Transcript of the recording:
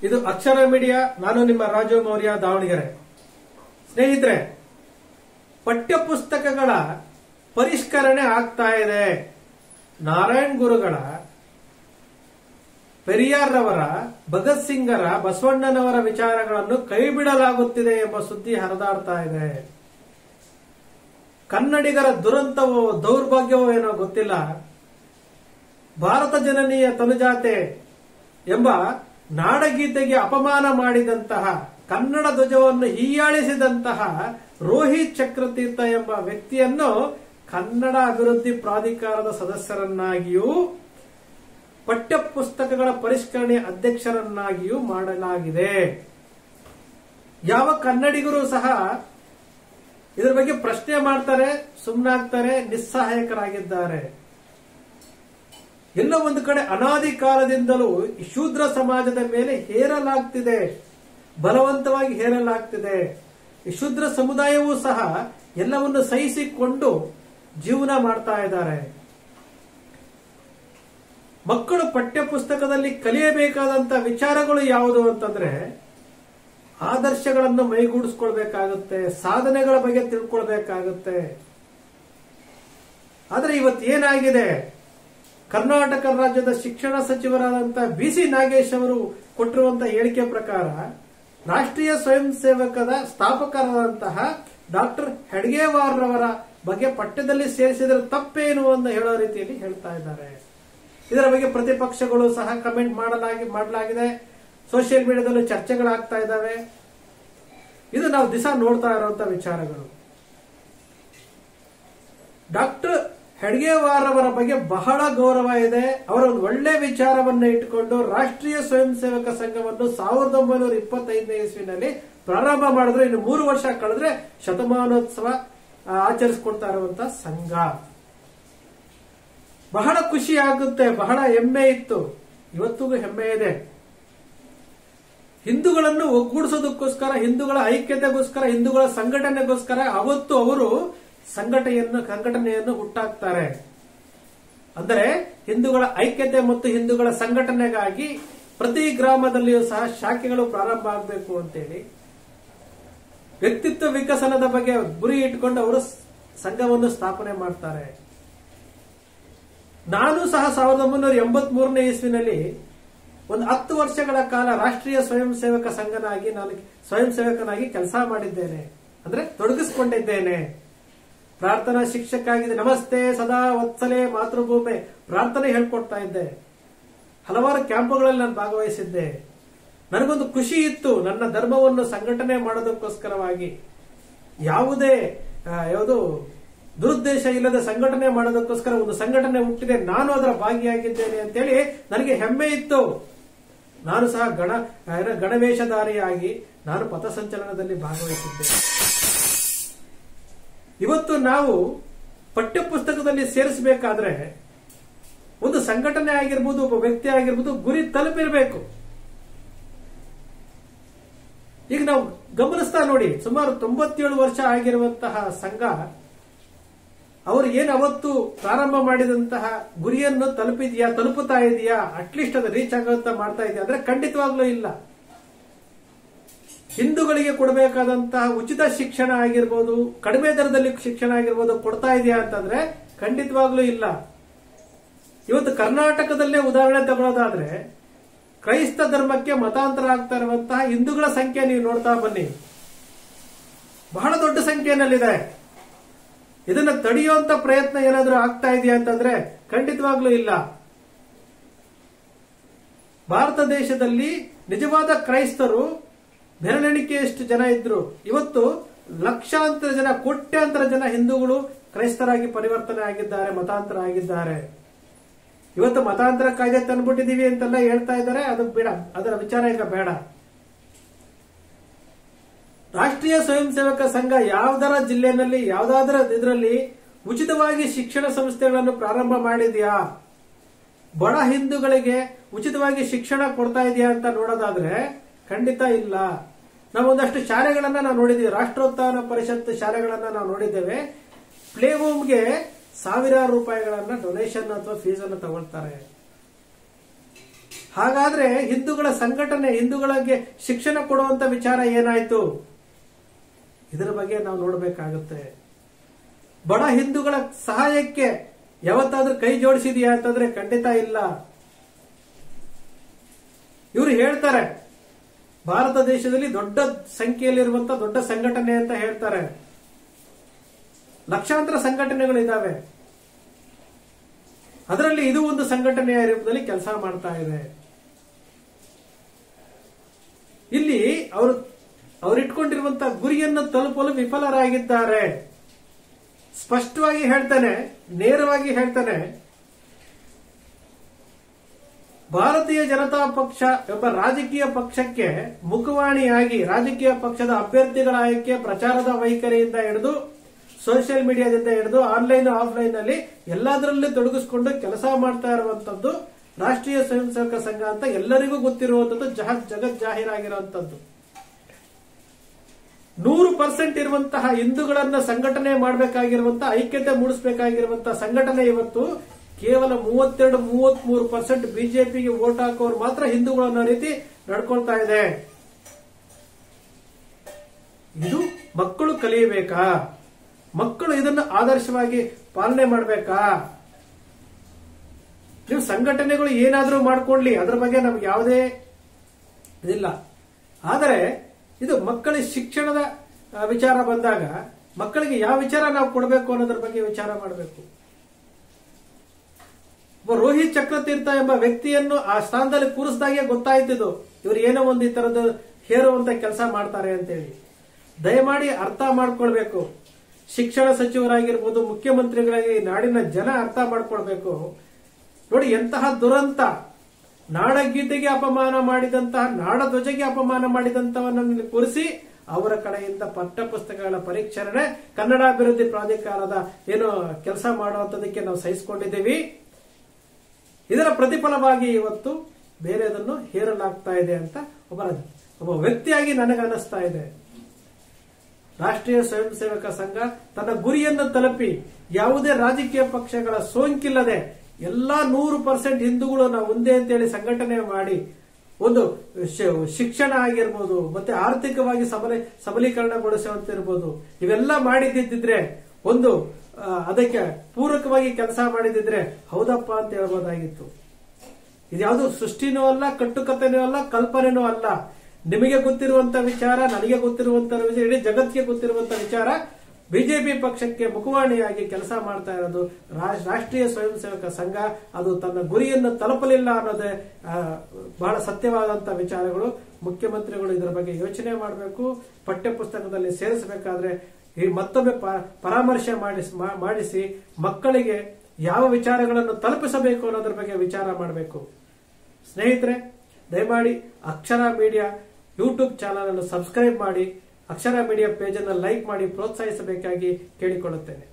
ಇದು ಅಕ್ಷರ ಮೀಡಿಯಾ ನಾನು ನಿಮ್ಮ ರಾಜು ಮೌರ್ಯ ದಾವಣಗೆರೆ ಸ್ನೇಹಿತರೆ ಪಠ್ಯ ಪುಸ್ತಕಗಳ ಪರಿಷ್ಕರಣೆ ಆಗ್ತಾ ಇದೆ ನಾರಾಯಣ್ ಗುರುಗಳ ಪೆರಿಯಾರ್ರವರ ಭಗತ್ ಸಿಂಗರ ಬಸವಣ್ಣನವರ ವಿಚಾರಗಳನ್ನು ಕೈಬಿಡಲಾಗುತ್ತಿದೆ ಎಂಬ ಸುದ್ದಿ ಹರಿದಾಡ್ತಾ ಇದೆ ಕನ್ನಡಿಗರ ದುರಂತವೋ ದೌರ್ಭಾಗ್ಯವೋ ಏನೋ ಗೊತ್ತಿಲ್ಲ ಭಾರತ ಜನನೀಯ ತನುಜಾತೆ ಎಂಬ ನಾಡಗೀತೆಗೆ ಅಪಮಾನ ಮಾಡಿದಂತಹ ಕನ್ನಡ ಧ್ವಜವನ್ನು ಹೀಯಾಳಿಸಿದಂತಹ ರೋಹಿತ್ ಚಕ್ರತೀರ್ಥ ಎಂಬ ವ್ಯಕ್ತಿಯನ್ನು ಕನ್ನಡ ಅಭಿವೃದ್ಧಿ ಪ್ರಾಧಿಕಾರದ ಸದಸ್ಯರನ್ನಾಗಿಯೂ ಪಠ್ಯ ಪುಸ್ತಕಗಳ ಪರಿಷ್ಕರಣೆ ಅಧ್ಯಕ್ಷರನ್ನಾಗಿಯೂ ಮಾಡಲಾಗಿದೆ ಯಾವ ಕನ್ನಡಿಗರು ಸಹ ಇದರ ಬಗ್ಗೆ ಪ್ರಶ್ನೆ ಮಾಡ್ತಾರೆ ಸುಮ್ಮನಾಗ್ತಾರೆ ನಿಸ್ಸಹಾಯಕರಾಗಿದ್ದಾರೆ ಎಲ್ಲ ಒಂದು ಕಡೆ ಅನಾದಿ ಕಾಲದಿಂದಲೂ ಈ ಶೂದ್ರ ಸಮಾಜದ ಮೇಲೆ ಹೇರಲಾಗ್ತಿದೆ ಬಲವಂತವಾಗಿ ಹೇರಲಾಗ್ತಿದೆ ಈ ಶೂದ್ರ ಸಮುದಾಯವೂ ಸಹ ಎಲ್ಲವನ್ನು ಸಹಿಸಿಕೊಂಡು ಜೀವನ ಮಾಡ್ತಾ ಇದ್ದಾರೆ ಮಕ್ಕಳು ಪಠ್ಯ ಪುಸ್ತಕದಲ್ಲಿ ಕಲಿಯಬೇಕಾದಂತ ವಿಚಾರಗಳು ಯಾವುದು ಅಂತಂದ್ರೆ ಆದರ್ಶಗಳನ್ನು ಮೈಗೂಡಿಸ್ಕೊಳ್ಬೇಕಾಗುತ್ತೆ ಸಾಧನೆಗಳ ಬಗ್ಗೆ ತಿಳ್ಕೊಳ್ಬೇಕಾಗುತ್ತೆ ಆದ್ರೆ ಇವತ್ತು ಏನಾಗಿದೆ ಕರ್ನಾಟಕ ರಾಜ್ಯದ ಶಿಕ್ಷಣ ಸಚಿವರಾದಂತಹ ಬಿ ಸಿ ನಾಗೇಶ್ ಅವರು ಕೊಟ್ಟಿರುವಂತಹ ಹೇಳಿಕೆ ಪ್ರಕಾರ ರಾಷ್ಟ್ರೀಯ ಸ್ವಯಂ ಸೇವಕದ ಸ್ಥಾಪಕರಾದಂತಹ ಡಾಕ್ಟರ್ ಹೆಡ್ಗೇವಾರ್ರವರ ಬಗ್ಗೆ ಪಠ್ಯದಲ್ಲಿ ಸೇರಿಸಿದರೆ ತಪ್ಪೇನು ಅಂತ ಹೇಳೋ ರೀತಿಯಲ್ಲಿ ಹೇಳ್ತಾ ಇದ್ದಾರೆ ಇದರ ಬಗ್ಗೆ ಪ್ರತಿಪಕ್ಷಗಳು ಸಹ ಕಮೆಂಟ್ ಮಾಡಲಾಗಿ ಮಾಡಲಾಗಿದೆ ಸೋಷಿಯಲ್ ಮೀಡಿಯಾದಲ್ಲೂ ಚರ್ಚೆಗಳಾಗ್ತಾ ಇದ್ದಾವೆ ಇದು ನಾವು ದಿವಸ ನೋಡ್ತಾ ಇರುವಂತಹ ವಿಚಾರಗಳು ಡಾಕ್ಟರ್ ಹೆಡ್ಗೇವಾರ್ ಅವರ ಬಗ್ಗೆ ಬಹಳ ಗೌರವ ಇದೆ ಅವರ ಒಂದು ಒಳ್ಳೆ ವಿಚಾರವನ್ನ ಇಟ್ಟುಕೊಂಡು ರಾಷ್ಟ್ರೀಯ ಸ್ವಯಂ ಸೇವಕ ಸಂಘವನ್ನು ಸಾವಿರದ ಒಂಬೈನೂರ ಇಪ್ಪತ್ತೈದನೇ ಇಸ್ವಿನಲ್ಲಿ ಪ್ರಾರಂಭ ಮಾಡಿದ್ರು ಇನ್ನು ಮೂರು ವರ್ಷ ಕಳೆದ್ರೆ ಶತಮಾನೋತ್ಸವ ಆ, ಆಚರಿಸ್ಕೊಳ್ತಾ ಇರುವಂತಹ ಸಂಘ ಬಹಳ ಖುಷಿ ಆಗುತ್ತೆ ಬಹಳ ಹೆಮ್ಮೆ ಇತ್ತು ಇವತ್ತಿಗೂ ಹೆಮ್ಮೆ ಇದೆ ಹಿಂದೂಗಳನ್ನು ಒಗ್ಗೂಡಿಸೋದಕ್ಕೋಸ್ಕರ ಹಿಂದೂಗಳ ಐಕ್ಯತೆಗೋಸ್ಕರ ಹಿಂದೂಗಳ ಸಂಘಟನೆಗೋಸ್ಕರ ಅವತ್ತು ಅವರು ಸಂಘಟನೆಯನ್ನು ಸಂಘಟನೆಯನ್ನು ಹುಟ್ಟಾಕ್ತಾರೆ ಅಂದರೆ ಹಿಂದೂಗಳ ಐಕ್ಯತೆ ಮತ್ತು ಹಿಂದೂಗಳ ಸಂಘಟನೆಗಾಗಿ ಪ್ರತಿ ಗ್ರಾಮದಲ್ಲಿಯೂ ಸಹ ಶಾಖೆಗಳು ಪ್ರಾರಂಭ ಆಗಬೇಕು ಅಂತೇಳಿ ವ್ಯಕ್ತಿತ್ವ ವಿಕಸನದ ಬಗ್ಗೆ ಗುರಿ ಇಟ್ಕೊಂಡು ಅವರು ಸಂಘವನ್ನು ಸ್ಥಾಪನೆ ಮಾಡ್ತಾರೆ ನಾನು ಸಹ ಸಾವಿರದ ಒಂಬೈನೂರ ಎಂಬತ್ ಮೂರನೇ ಇಸ್ವಿನಲ್ಲಿ ಒಂದು ಹತ್ತು ವರ್ಷಗಳ ಕಾಲ ರಾಷ್ಟ್ರೀಯ ಸ್ವಯಂ ಸೇವಕ ಸಂಘನಾಗಿ ನಾನು ಸ್ವಯಂ ಸೇವಕನಾಗಿ ಕೆಲಸ ಮಾಡಿದ್ದೇನೆ ಅಂದ್ರೆ ತೊಡಗಿಸಿಕೊಂಡಿದ್ದೇನೆ ಪ್ರಾರ್ಥನಾ ಶಿಕ್ಷಕ ಆಗಿದೆ ನಮಸ್ತೆ ಸದಾ ವತ್ಸಲೆ ಮಾತೃಭೂಮಿ ಪ್ರಾರ್ಥನೆ ಹೇಳ್ಕೊಡ್ತಾ ಇದ್ದೆ ಹಲವಾರು ಕ್ಯಾಂಪುಗಳಲ್ಲಿ ನಾನು ಭಾಗವಹಿಸಿದ್ದೆ ನನಗೊಂದು ಖುಷಿ ಇತ್ತು ನನ್ನ ಧರ್ಮವನ್ನು ಸಂಘಟನೆ ಮಾಡೋದಕ್ಕೋಸ್ಕರವಾಗಿ ಯಾವುದೇ ಆ, ಯಾವುದು ದುರುದ್ದೇಶ ಇಲ್ಲದ ಸಂಘಟನೆ ಮಾಡೋದಕ್ಕೋಸ್ಕರ ಒಂದು ಸಂಘಟನೆ ಹುಟ್ಟಿದೆ ನಾನು ಅದರ ಭಾಗಿಯಾಗಿದ್ದೇನೆ ಅಂತೇಳಿ ನನಗೆ ಹೆಮ್ಮೆ ಇತ್ತು ನಾನು ಸಹ ಗಣ ಏನು, ಗಣವೇಷಧಾರಿಯಾಗಿ ನಾನು ಪಥಸಂಚಲನದಲ್ಲಿ ಭಾಗವಹಿಸಿದ್ದೆ ಇವತ್ತು ನಾವು ಪಠ್ಯ ಪುಸ್ತಕದಲ್ಲಿ ಸೇರಿಸಬೇಕಾದ್ರೆ ಒಂದು ಸಂಘಟನೆ ಆಗಿರ್ಬೋದು ಒಬ್ಬ ವ್ಯಕ್ತಿ ಆಗಿರ್ಬೋದು ಗುರಿ ತಲುಪಿರಬೇಕು ಈಗ ನಾವು ಗಮನಿಸ್ತಾ ನೋಡಿ ಸುಮಾರು ತೊಂಬತ್ತೇಳು ವರ್ಷ ಆಗಿರುವಂತಹ ಸಂಘ ಅವರು ಏನು ಅವತ್ತು ಪ್ರಾರಂಭ ಮಾಡಿದಂತಹ ಗುರಿಯನ್ನು ತಲುಪಿದೆಯಾ ತಲುಪುತ್ತಾ ಇದೆಯಾ ಅಟ್ಲೀಸ್ಟ್ ಅದು ರೀಚ್ ಆಗುವಂತ ಮಾಡ್ತಾ ಇದೆಯಾ ಅಂದ್ರೆ ಖಂಡಿತವಾಗ್ಲೂ ಇಲ್ಲ ಹಿಂದೂಗಳಿಗೆ ಕೊಡಬೇಕಾದಂತಹ ಉಚಿತ ಶಿಕ್ಷಣ ಆಗಿರ್ಬೋದು ಕಡಿಮೆ ದರದಲ್ಲಿ ಶಿಕ್ಷಣ ಆಗಿರ್ಬೋದು ಕೊಡ್ತಾ ಇದೆಯಾ ಅಂತಂದ್ರೆ ಖಂಡಿತವಾಗ್ಲೂ ಇಲ್ಲ ಇವತ್ತು ಕರ್ನಾಟಕದಲ್ಲೇ ಉದಾಹರಣೆ ತಗೊಳ್ಳೋದಾದ್ರೆ ಕ್ರೈಸ್ತ ಧರ್ಮಕ್ಕೆ ಮತಾಂತರ ಆಗ್ತಾ ಇರುವಂತಹ ಹಿಂದೂಗಳ ಸಂಖ್ಯೆ ನೀವು ನೋಡ್ತಾ ಬನ್ನಿ ಬಹಳ ದೊಡ್ಡ ಸಂಖ್ಯೆಯಲ್ಲಿದೆ ಇದನ್ನ ತಡೆಯುವಂತ ಪ್ರಯತ್ನ ಏನಾದ್ರೂ ಆಗ್ತಾ ಇದೆಯಾ ಅಂತಂದ್ರೆ ಖಂಡಿತವಾಗ್ಲೂ ಇಲ್ಲ ಭಾರತ ದೇಶದಲ್ಲಿ ನಿಜವಾದ ಕ್ರೈಸ್ತರು ಬೆರಳೆಣಿಕೆಯಷ್ಟು ಜನ ಇದ್ರು ಇವತ್ತು ಲಕ್ಷಾಂತರ ಜನ ಕೋಟ್ಯಾಂತರ ಜನ ಹಿಂದೂಗಳು ಕ್ರೈಸ್ತರಾಗಿ ಪರಿವರ್ತನೆ ಆಗಿದ್ದಾರೆ ಮತಾಂತರ ಆಗಿದ್ದಾರೆ ಇವತ್ತು ಮತಾಂತರ ಕಾಯ್ದೆ ತಂದ್ಬಿಟ್ಟಿದೀವಿ ಅಂತೆಲ್ಲ ಹೇಳ್ತಾ ಇದ್ದಾರೆ ಅದು ಬೇಡ ಅದರ ವಿಚಾರ ಈಗ ಬೇಡ ರಾಷ್ಟ್ರೀಯ ಸ್ವಯಂ ಸೇವಕ ಸಂಘ ಯಾವ್ದಾರ ಜಿಲ್ಲೆನಲ್ಲಿ ಯಾವ್ದಾದ್ರ ಇದರಲ್ಲಿ ಉಚಿತವಾಗಿ ಶಿಕ್ಷಣ ಸಂಸ್ಥೆಗಳನ್ನು ಪ್ರಾರಂಭ ಮಾಡಿದ್ಯಾ ಬಡ ಹಿಂದೂಗಳಿಗೆ ಉಚಿತವಾಗಿ ಶಿಕ್ಷಣ ಕೊಡ್ತಾ ಇದೆಯಾ ಅಂತ ನೋಡೋದಾದ್ರೆ ಖಂಡಿತ ಇಲ್ಲ ನಾವು ಒಂದಷ್ಟು ಶಾಲೆಗಳನ್ನ ನಾವು ನೋಡಿದ್ದೀವಿ ರಾಷ್ಟ್ರೋತ್ಥಾನ ಪರಿಷತ್ ಶಾಲೆಗಳನ್ನ ನಾವು ನೋಡಿದ್ದೇವೆ ಪ್ಲೇ ಹೋಮ್ಗೆ ಸಾವಿರಾರು ರೂಪಾಯಿಗಳನ್ನ ಡೊನೇಷನ್ ಅಥವಾ ಫೀಸ್ ಅನ್ನು ತಗೊಳ್ತಾರೆ ಹಾಗಾದ್ರೆ ಹಿಂದೂಗಳ ಸಂಘಟನೆ ಹಿಂದೂಗಳಿಗೆ ಶಿಕ್ಷಣ ಕೊಡುವಂತ ವಿಚಾರ ಏನಾಯ್ತು ಇದರ ಬಗ್ಗೆ ನಾವು ನೋಡಬೇಕಾಗುತ್ತೆ ಬಡ ಹಿಂದೂಗಳ ಸಹಾಯಕ್ಕೆ ಯಾವತ್ತಾದ್ರೂ ಕೈ ಜೋಡಿಸಿದೆಯಾ ಅಂತಂದ್ರೆ ಖಂಡಿತ ಇಲ್ಲ ಇವರು ಹೇಳ್ತಾರೆ ಭಾರತ ದೇಶದಲ್ಲಿ ದೊಡ್ಡ ಸಂಖ್ಯೆಯಲ್ಲಿರುವಂತ ದೊಡ್ಡ ಸಂಘಟನೆ ಅಂತ ಹೇಳ್ತಾರೆ ಲಕ್ಷಾಂತರ ಸಂಘಟನೆಗಳಿದ್ದಾವೆ ಅದರಲ್ಲಿ ಇದು ಒಂದು ಸಂಘಟನೆಯ ರೂಪದಲ್ಲಿ ಕೆಲಸ ಮಾಡ್ತಾ ಇದೆ ಇಲ್ಲಿ ಅವರು ಅವರಿಟ್ಕೊಂಡಿರುವಂತಹ ಗುರಿಯನ್ನು ತಲುಪಲು ವಿಫಲರಾಗಿದ್ದಾರೆ ಸ್ಪಷ್ಟವಾಗಿ ಹೇಳ್ತಾನೆ ನೇರವಾಗಿ ಹೇಳ್ತಾನೆ ಭಾರತೀಯ ಜನತಾ ಪಕ್ಷ ಎಂಬ ರಾಜಕೀಯ ಪಕ್ಷಕ್ಕೆ ಮುಖವಾಣಿಯಾಗಿ ರಾಜಕೀಯ ಪಕ್ಷದ ಅಭ್ಯರ್ಥಿಗಳ ಆಯ್ಕೆ ಪ್ರಚಾರದ ವೈಖರಿಯಿಂದ ಹಿಡಿದು ಸೋಷಿಯಲ್ ಮೀಡಿಯಾದಿಂದ ಹಿಡಿದು ಆನ್ಲೈನ್ ಆಫ್ಲೈನ್ ಅಲ್ಲಿ ಎಲ್ಲದರಲ್ಲೂ ತೊಡಗಿಸಿಕೊಂಡು ಕೆಲಸ ಮಾಡ್ತಾ ಇರುವಂತದ್ದು ರಾಷ್ಟ್ರೀಯ ಸ್ವಯಂ ಸೇವಕ ಸಂಘ ಅಂತ ಎಲ್ಲರಿಗೂ ಗೊತ್ತಿರುವಂತದ್ದು ಜಹ ಜಗತ್ ಜಾಹೀರಾಗಿರುವಂತದ್ದು ನೂರು ಪರ್ಸೆಂಟ್ ಇರುವಂತಹ ಹಿಂದೂಗಳನ್ನ ಸಂಘಟನೆ ಮಾಡಬೇಕಾಗಿರುವಂತಹ ಐಕ್ಯತೆ ಮೂಡಿಸಬೇಕಾಗಿರುವಂತಹ ಸಂಘಟನೆ ಇವತ್ತು ಕೇವಲ ಮೂವತ್ತೆರಡು ಮೂವತ್ತ್ ಮೂರು ಪರ್ಸೆಂಟ್ ಬಿಜೆಪಿಗೆ ವೋಟ್ ಹಾಕೋರು ಮಾತ್ರ ಹಿಂದೂಗಳು ಅನ್ನೋ ರೀತಿ ನಡ್ಕೊಳ್ತಾ ಇದೆ ಇದು ಮಕ್ಕಳು ಕಲಿಯಬೇಕಾ ಮಕ್ಕಳು ಇದನ್ನು ಆದರ್ಶವಾಗಿ ಪಾಲನೆ ಮಾಡಬೇಕಾ ನೀವು ಸಂಘಟನೆಗಳು ಏನಾದರೂ ಮಾಡ್ಕೊಳ್ಳಿ ಅದ್ರ ಬಗ್ಗೆ ನಮ್ಗೆ ಯಾವುದೇ ಇದಿಲ್ಲ ಆದರೆ ಇದು ಮಕ್ಕಳ ಶಿಕ್ಷಣದ ಆ, ವಿಚಾರ ಬಂದಾಗ ಮಕ್ಕಳಿಗೆ ಯಾವ ವಿಚಾರ ನಾವು ಕೊಡಬೇಕು ಅನ್ನೋದ್ರ ಬಗ್ಗೆ ವಿಚಾರ ಮಾಡಬೇಕು ಒಬ್ಬ ರೋಹಿತ್ ಚಕ್ರತೀರ್ಥ ಎಂಬ ವ್ಯಕ್ತಿಯನ್ನು ಆ ಸ್ಥಾನದಲ್ಲಿ ಕೂರಿಸಿದಾಗೆ ಗೊತ್ತಾಯ್ತಿದ್ದು ಇವರು ಏನೋ ಒಂದು ಈ ತರದ ಹೇರುವಂತ ಕೆಲಸ ಮಾಡ್ತಾರೆ ಅಂತೇಳಿ ದಯಮಾಡಿ ಅರ್ಥ ಮಾಡ್ಕೊಳ್ಬೇಕು ಶಿಕ್ಷಣ ಸಚಿವರಾಗಿರ್ಬೋದು ಮುಖ್ಯಮಂತ್ರಿಗಳಾಗಿ ಈ ನಾಡಿನ ಜನ ಅರ್ಥ ಮಾಡ್ಕೊಳ್ಬೇಕು ನೋಡಿ ಎಂತಹ ದುರಂತ ನಾಡಗೀತೆಗೆ ಅಪಮಾನ ಮಾಡಿದಂತಹ ನಾಡಧ್ವಜಗೆ ಅಪಮಾನ ಮಾಡಿದಂತವನನ್ನು ಕೂರಿಸಿ ಅವರ ಕಡೆಯಿಂದ ಪಠ್ಯ ಪುಸ್ತಕಗಳ ಪರಿಷ್ಕರಣೆ ಕನ್ನಡಾಭಿವೃದ್ಧಿ ಪ್ರಾಧಿಕಾರದ ಏನು ಕೆಲಸ ಮಾಡುವಂತದಕ್ಕೆ ನಾವು ಸಹಿಸಿಕೊಂಡಿದ್ದೀವಿ ಇದರ ಪ್ರತಿಫಲವಾಗಿ ಇವತ್ತು ಬೇರೆದನ್ನು ಹೇರಲಾಗ್ತಾ ಇದೆ ಅಂತ ಒಬ್ಬ ಒಬ್ಬ ವ್ಯಕ್ತಿಯಾಗಿ ನನಗನ್ನಿಸ್ತಾ ಇದೆ ರಾಷ್ಟ್ರೀಯ ಸ್ವಯಂ ಸೇವಕ ಸಂಘ ತನ್ನ ಗುರಿಯನ್ನು ತಲುಪಿ ಯಾವುದೇ ರಾಜಕೀಯ ಪಕ್ಷಗಳ ಸೋಂಕಿಲ್ಲದೆ ಎಲ್ಲಾ ನೂರು ಪರ್ಸೆಂಟ್ ಹಿಂದೂಗಳು ನಾವು ಒಂದೇ ಅಂತೇಳಿ ಸಂಘಟನೆ ಮಾಡಿ ಒಂದು ಶಿ- ಶಿಕ್ಷಣ ಆಗಿರ್ಬೋದು ಮತ್ತೆ ಆರ್ಥಿಕವಾಗಿ ಸಬಲ ಸಬಲೀಕರಣಗೊಳಿಸುವಂತಿರ್ಬೋದು ಇವೆಲ್ಲ ಮಾಡಿದ್ದಿದ್ರೆ ಒಂದು ಆ, ಅದಕ್ಕೆ ಪೂರಕವಾಗಿ ಕೆಲಸ ಮಾಡಿದಿದ್ರೆ ಹೌದಪ್ಪ ಅಂತ ಹೇಳ್ಬೋದಾಗಿತ್ತು ಇದ್ಯಾವುದು ಸೃಷ್ಟಿನೂ ಅಲ್ಲ ಕಟ್ಟುಕತೆನೂ ಅಲ್ಲ ಕಲ್ಪನೆನೂ ಅಲ್ಲ ನಿಮಗೆ ಗೊತ್ತಿರುವಂತ ವಿಚಾರ ನನಗೆ ಗೊತ್ತಿರುವಂತ ವಿಚಾರ ಇಡೀ ಜಗತ್ತಿಗೆ ಗೊತ್ತಿರುವಂತ ವಿಚಾರ ಬಿಜೆಪಿ ಪಕ್ಷಕ್ಕೆ ಮುಖವಾಣಿಯಾಗಿ ಕೆಲಸ ಮಾಡ್ತಾ ಇರೋದು ರಾ- ರಾಷ್ಟ್ರೀಯ ಸ್ವಯಂ ಸೇವಕ ಸಂಘ ಅದು ತನ್ನ ಗುರಿಯನ್ನು ತಲುಪಲಿಲ್ಲ ಅನ್ನೋದೇ ಆ, ಬಹಳ ಸತ್ಯವಾದಂತ ವಿಚಾರಗಳು ಮುಖ್ಯಮಂತ್ರಿಗಳು ಇದರ ಬಗ್ಗೆ ಯೋಚನೆ ಮಾಡಬೇಕು ಪಠ್ಯ ಪುಸ್ತಕದಲ್ಲಿ ಸೇರಿಸಬೇಕಾದ್ರೆ ಈ ಮತ್ತೊಮ್ಮೆ ಪ- ಪರಾಮರ್ಶೆ ಮಾಡಿಸ್- ಮಾ- ಮಾಡಿಸಿ ಮಕ್ಕಳಿಗೆ ಯಾವ ವಿಚಾರಗಳನ್ನು ತಲುಪಿಸಬೇಕು ಅನ್ನೋದ್ರ ಬಗ್ಗೆ ವಿಚಾರ ಮಾಡಬೇಕು ಸ್ನೇಹಿತರೆ ದಯಮಾಡಿ ಅಕ್ಷರ ಮೀಡಿಯಾ ಯೂಟ್ಯೂಬ್ ಚಾನಲ್ ಅನ್ನು ಸಬ್ಸ್ಕ್ರೈಬ್ ಮಾಡಿ ಅಕ್ಷರ ಮೀಡಿಯಾ ಪೇಜ್ ಅನ್ನು ಲೈಕ್ ಮಾಡಿ ಪ್ರೋತ್ಸಾಹಿಸಬೇಕಾಗಿ ಕೇಳಿಕೊಳ್ಳುತ್ತೇನೆ